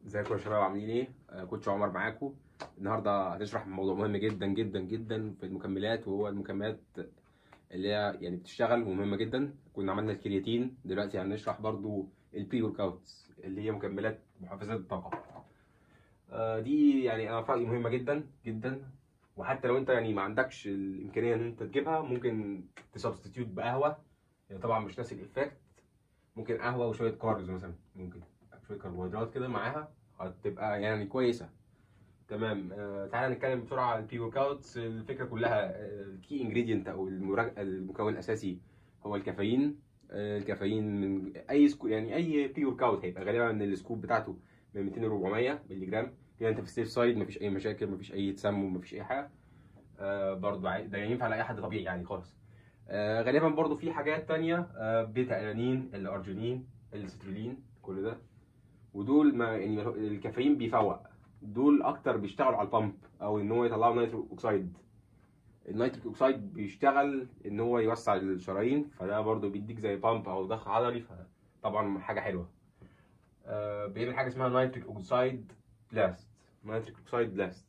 ازيكم يا شباب عاملين ايه؟ آه، كوتش عمر معاكم النهارده هنشرح موضوع مهم جدا جدا جدا في المكملات وهو المكملات اللي هي يعني بتشتغل ومهمه جدا كنا عملنا الكرياتين دلوقتي هنشرح برضو البري ورك اوتس اللي هي مكملات محفزات الطاقه آه، دي يعني انا في رايي مهمه جدا جدا وحتى لو انت يعني ما عندكش الامكانيه ان انت تجيبها ممكن تسبستيتيوت بقهوه يعني طبعا مش نفس الايفكت ممكن قهوه وشويه كاربز مثلا ممكن شويه كربوهيدرات كده معاها هتبقى يعني كويسه تمام آه تعالى نتكلم بسرعه على البري ورك اوتس الفكره كلها الكي انجريدينت او المرا- المكون الاساسي هو الكافيين آه الكافيين من اي سكو يعني اي بري ورك اوت هيبقى غالبا ان السكوب بتاعته من 200 ل 400 مللي جرام كده انت في السيف سايد مفيش اي مشاكل مفيش اي تسمم مفيش اي حاجه آه برضه عادي- ده ينفع لاي حد طبيعي يعني خالص آه غالبا برضه في حاجات تانية آه بيتا الانين الارجينين السترولين كل ده ودول ما يعني الكافيين بيفوق دول اكتر بيشتغلوا على البامب او ان هو يطلعوا نيتريك اوكسيد النيتريك اوكسيد بيشتغل ان هو يوسع الشرايين فده برضو بيديك زي بامب او ضخ عضلي فطبعا حاجه حلوه آه بيعمل حاجه اسمها نيتريك اوكسيد بلاست نيتريك اوكسيد بلاست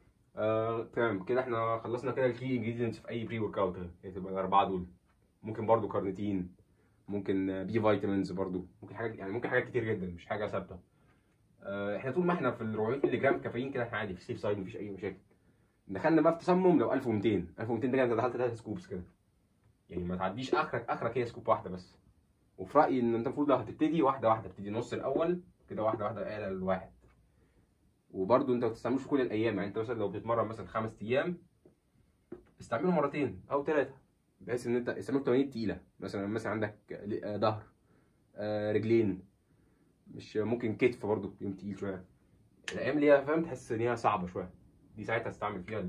آه تمام كده احنا خلصنا كده الكي انجريدينتس في اي بري ورك اوت تبقى الاربعه دول ممكن برضو كارنيتين ممكن بي فيتامينز برضو ممكن حاجات يعني ممكن حاجات كتير جدا مش حاجه ثابته آه، احنا طول ما احنا في ال 400 مللي جرام كافيين كده احنا عادي في السيف سايد مفيش اي مشاكل دخلنا بقى في تسمم لو 1200 1200 ده كده انت دخلت ثلاث سكوبس كده يعني ما تعديش اخرك اخرك هي سكوب واحده بس وفي رايي ان انت المفروض لو هتبتدي واحده واحده تبتدي نص الاول كده واحده واحده اعلى الواحد وبرده انت ما تستعملوش في كل الايام يعني انت مثلا لو بتتمرن مثلا خمس ايام استعمله مرتين او ثلاثه بحيث ان انت استعمله تمارين تقيله مثلا مثلا عندك آه، ظهر آه، رجلين مش ممكن كتف برضه يوم تقيل شويه الايام اللي هي فاهم تحس ان هي صعبه شويه دي ساعتها استعمل فيها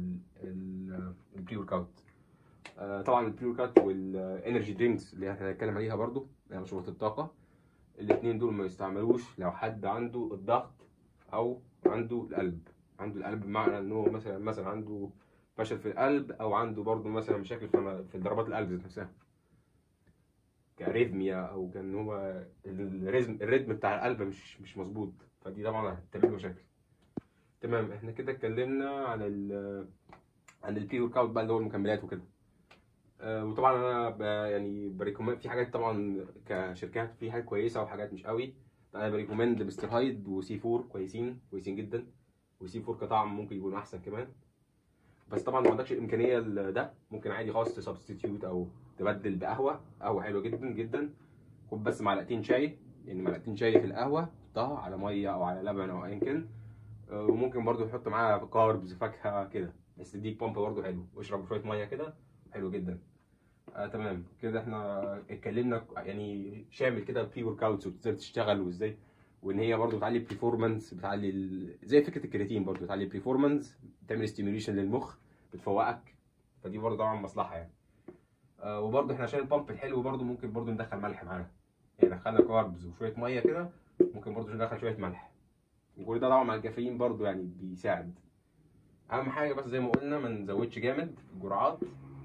البري ورك اوت طبعا البري ورك اوت والانرجي درينكس اللي هنتكلم عليها برضو يعني مشروبات الطاقه الاثنين دول ما يستعملوش لو حد عنده الضغط او عنده القلب عنده القلب بمعنى ان هو مثلا مثلا عنده فشل في القلب او عنده برضو مثلا مشاكل في في ضربات القلب ذات نفسها كاريثميا او كان هو الريزم الريتم بتاع القلب مش مش مظبوط فدي طبعا هتعمل مشاكل تمام احنا كده اتكلمنا عن ال عن البري ورك اوت بقى اللي هو المكملات وكده آه، وطبعا انا ب يعني بريكومند في حاجات طبعا كشركات في حاجات كويسه وحاجات مش قوي انا بريكومند مستر هايد وسي 4 كويسين كويسين جدا وسي 4 كطعم ممكن يكونوا احسن كمان بس طبعا ما عندكش الامكانيه ل- ده ممكن عادي خالص تسبستيتيوت او تبدل بقهوه قهوه حلوه جدا جدا خد بس معلقتين شاي يعني معلقتين شاي في القهوه حطها على ميه او على لبن او ايا كان آه، وممكن برضو تحط معاها كاربز فاكهه كده بس تديك بامب برضو حلو واشرب شويه ميه كده حلو جدا آه تمام كده احنا اتكلمنا يعني شامل كده بري ورك اوتس وازاي بتشتغل وازاي وان هي برضو بتعلي البرفورمانس بتعلي ال... زي فكره الكرياتين برضو بتعلي البرفورمانس بتعمل ستيميوليشن للمخ بتفوقك فدي برضو طبعا مصلحه يعني آه وبرضو احنا عشان البامب الحلو برضو ممكن برضو ندخل ملح معانا يعني دخلنا كاربز وشويه ميه كده ممكن برضو ندخل شويه ملح وكل ده طبعا مع الكافيين برضو يعني بيساعد اهم حاجه بس زي ما قلنا ما نزودش جامد في الجرعات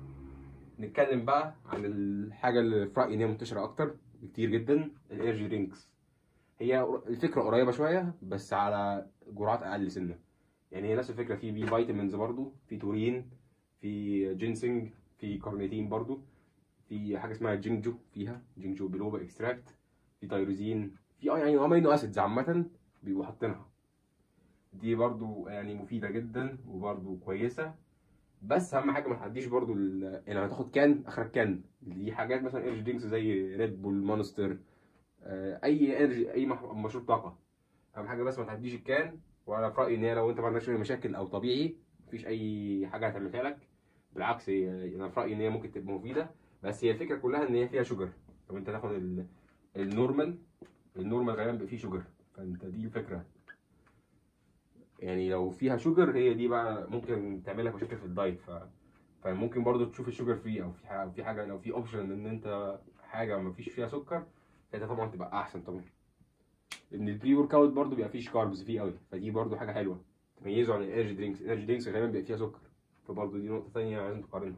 نتكلم بقى عن الحاجه اللي في رايي ان هي منتشره اكتر بكتير جدا الانرجي درينكس هي الفكره قريبه شويه بس على جرعات اقل سنه يعني هي نفس الفكره في بي فيتامينز برضو في تورين في جينسينج في كارنيتين برضو في حاجه اسمها جينجو فيها جينجو بلوبا اكستراكت في تايروزين في يعني امينو اسيدز عامه بيبقوا حاطينها دي برضو يعني مفيده جدا وبرضو كويسه بس اهم حاجه ما تعديش برضو ال- يعني لما تاخد كان اخرك كان دي حاجات مثلا انرجي درينكس زي ريد بول مونستر آه، اي انرجي اي مح- مشروب طاقه اهم حاجه بس ما تعديش الكان وانا في رايي ان هي لو انت ما عندكش اي مشاكل او طبيعي مفيش اي حاجه هتعملها لك بالعكس هي انا في رايي ان هي ممكن تبقى مفيده بس هي الفكره كلها ان هي فيها شوجر لو انت تاخد ال- النورمال النورمال غالبا بيبقى فيه شوجر فانت دي الفكره يعني لو فيها شوجر هي دي بقى ممكن تعمل لك مشاكل في الدايت ف فممكن برضو تشوف الشوجر فري او في حاجه في حاجه لو في اوبشن ان انت حاجه ما فيش فيها سكر ساعتها طبعا تبقى احسن طبعا ان البري ورك اوت برضو بيبقى فيه كاربز فيه قوي فدي برضو حاجه حلوه تميزه عن الانرجي درينكس الانرجي درينكس غالبا بيبقى فيها سكر فبرضو دي نقطه ثانيه لازم تقارنها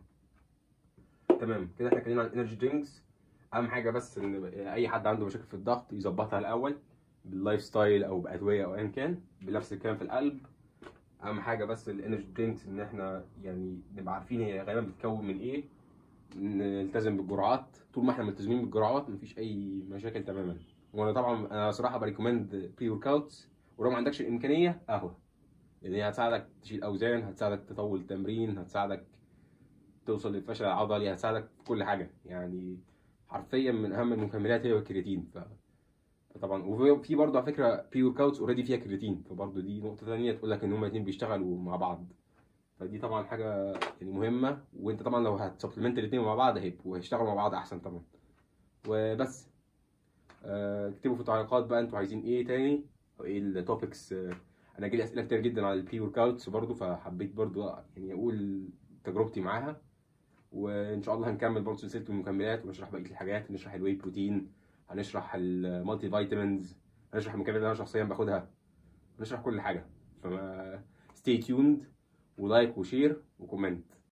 تمام كده احنا اتكلمنا عن الانرجي درينكس اهم حاجه بس ان اي حد عنده مشاكل في الضغط يظبطها الاول باللايف ستايل او بادويه او ايا كان بنفس الكلام في القلب اهم حاجه بس الانرجي درينكس ان احنا يعني نبقى عارفين هي غالبا بتتكون من ايه نلتزم بالجرعات طول ما احنا ملتزمين بالجرعات مفيش اي مشاكل تماما وانا طبعا انا صراحه بريكومند بري ورك اوتس ولو ما عندكش الامكانيه قهوه لان هي هتساعدك تشيل اوزان هتساعدك تطول التمرين هتساعدك توصل للفشل العضلي هتساعدك في كل حاجه يعني حرفيا من اهم المكملات هي الكرياتين ف فطبعا وفي برضه على فكره بري ورك اوتس اوريدي فيها كرياتين فبرضه دي نقطه ثانيه تقول لك ان هما الاثنين بيشتغلوا مع بعض فدي طبعا حاجه يعني مهمه وانت طبعا لو هتسبلمنت الاثنين مع بعض هيبقوا هيشتغلوا مع بعض احسن طبعا وبس آه، اكتبوا في التعليقات بقى انتوا عايزين ايه تاني او ايه التوبكس انا جالي اسئله كتير جدا على البري ورك اوتس برضه فحبيت برضه يعني اقول تجربتي معاها وان شاء الله هنكمل برضه سلسله المكملات ونشرح بقيه الحاجات نشرح الواي بروتين هنشرح المالتي فيتامينز هنشرح المكملات اللي انا شخصيا باخدها نشرح كل حاجه فما ستي تيوند ولايك وشير وكومنت